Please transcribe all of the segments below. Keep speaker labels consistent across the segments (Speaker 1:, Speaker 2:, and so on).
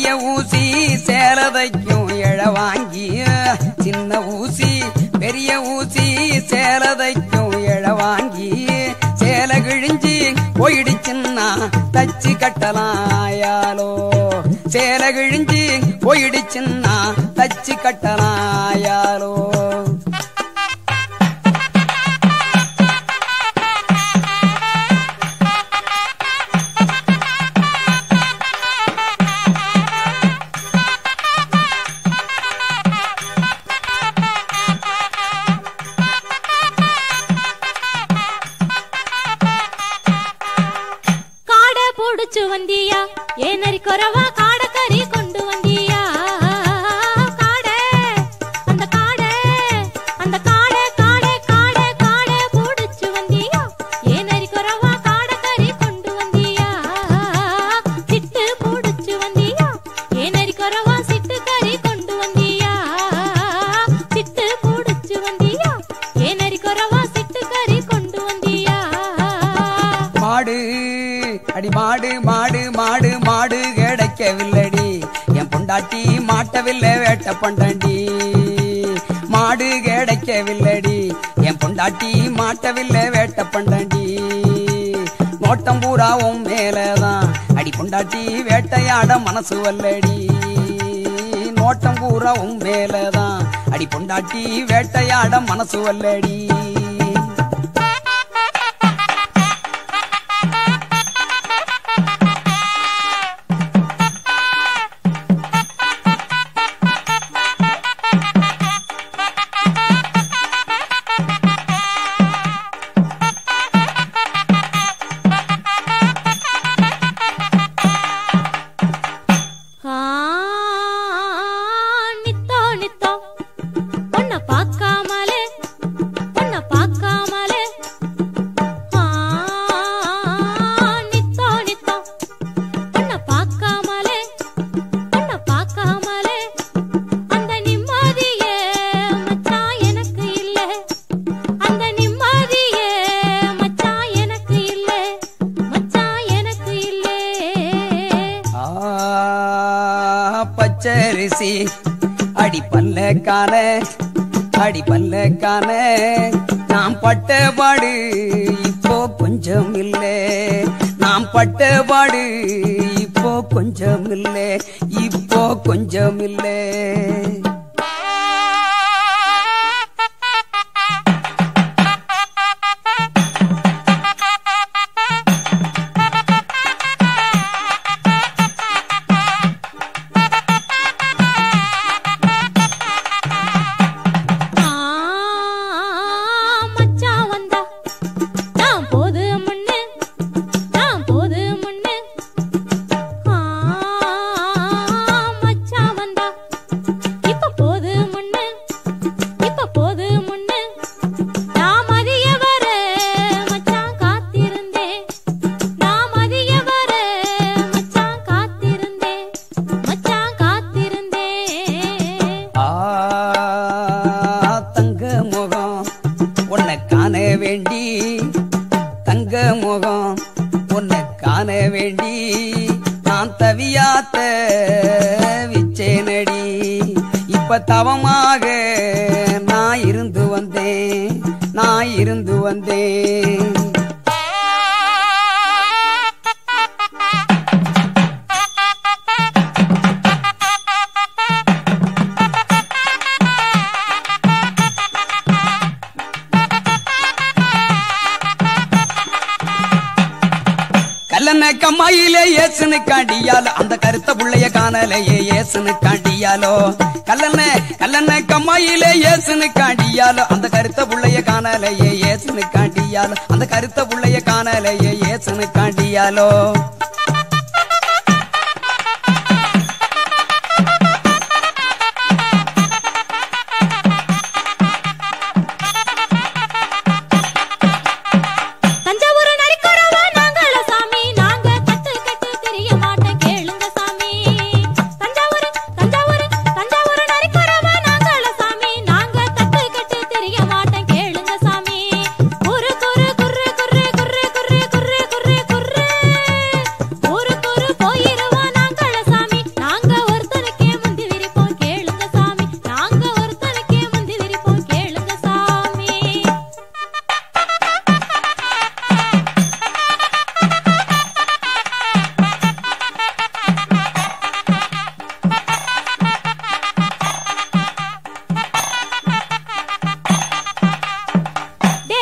Speaker 1: பெரிய ஊசி சேலதைக்கும் எழ வாங்கி சின்ன ஊசி பெரிய ஊசி சேலதைக்கும் எழ வாங்கி சேல கிழிஞ்சி போயிடுச்சுன்னா தச்சு கட்டலாயாலோ சேல கிழிஞ்சி போயிடுச்சுன்னா தச்சு கட்டலாயாலோ
Speaker 2: காடை புடிச்சு வந்தியா ஏனரி குறவா காடை கறி கொண்டு வந்தியா காடை அந்த காடை அந்த காடை காடை காடை காடை புடிச்சு வந்தியா ஏனரி குறவா காடை கறி கொண்டு வந்தியா சிட்டு புடிச்சு வந்தியா ஏனரி குறவா சிட்டு கறி கொண்டு வந்தியா சிட்டு புடிச்சு வந்தியா ஏனரி குறவா சிட்டு கறி கொண்டு வந்தியா
Speaker 1: மாடு அடி மாடு மாடு மாடு மாடு கிடைக்கவில்லடி என் பொண்டாட்டி மாட்டவில்லை வேட்ட பண்டாண்டி மாடு கிடைக்கவில்லடி என் பொண்டாட்டி மாட்டவில்லை வேட்ட பண்டாண்டி நோட்டம் பூராவும் மேலதான் அடி பொண்டாட்டி வேட்டையாட மனசு வல்லடி நோட்டம் பூராவும் மேலதான் அடி பொண்டாட்டி வேட்டையாட மனசு வல்லடி
Speaker 2: ஆ, நித்தோ நித்தோ உன்னை பார்க்காமலே உன்னை பார்க்காமலே ஆ, நித்தோ நித்தோ உன்னை பார்க்காமலே உன்னை பார்க்காமலே அந்த நிம்மதியே மச்சான் எனக்கு இல்லை அந்த நிம்மதியே மச்சான் எனக்கு இல்லை மச்சான் எனக்கு இல்லை
Speaker 1: ஆ, பச்சரிசி அடி பல்லக்கான அடி பல்லக்கான நாம் பட்ட பாடு இப்போ கொஞ்சம் இல்லை நாம் பட்ட பாடு இப்போ கொஞ்சம் இல்லை இப்போ கொஞ்சம் இல்லை
Speaker 2: ஆ, மச்சான் வந்தா நான் போது முன்னு நான் போது முன்னு ஆ, மச்சான் வந்தா இப்ப போது முன்னு இப்ப போது முன்னு நான் மதிய வர மச்சான் காத்திருந்தேன் நான் மதிய வர மச்சான் காத்திருந்தேன் மச்சான் காத்திருந்தேன்
Speaker 1: ஆ தங்க முகம் உன்னை காண வேண்டி தங்க முகம் உன்னை காண வேண்டி நான் தவியாத்த விச்சேனடி இப்ப தவமாக நான் இருந்து வந்தேன் நான் இருந்து வந்தேன் கல்லன கம்மாயிலே ஏசுனு காண்டியாலோ அந்த கருத்த புள்ளைய காணலையே ஏசுனு காண்டியாலோ கல்லன கல்லன கம்மாயிலே ஏசுனு காண்டியாலோ அந்த கருத்த புள்ளைய காணலையே ஏசுனு காண்டியாலோ அந்த கருத்த புள்ளைய காணலையே ஏசுனு காண்டியாலோ
Speaker 2: தஞ்சாவூர் நரிக்குறவா நாங்கள சாமி நாங்க கட்டு கட்டு தெரிய மாட்டேன் கேளுங்க சாமி தஞ்சாவூர் தஞ்சாவூர் தஞ்சாவூர் நரிக்குறவா நாங்கள சாமி நாங்க கட்டு கட்டு தெரிய மாட்டேன் கேளுங்க சாமி குரு குரு குரு குரு குரு குரு குரு குரு குரு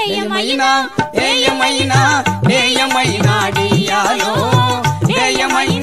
Speaker 1: ఏయమైనా ఏయమైనా ఏయమైనా డియాలో ఏయమైనా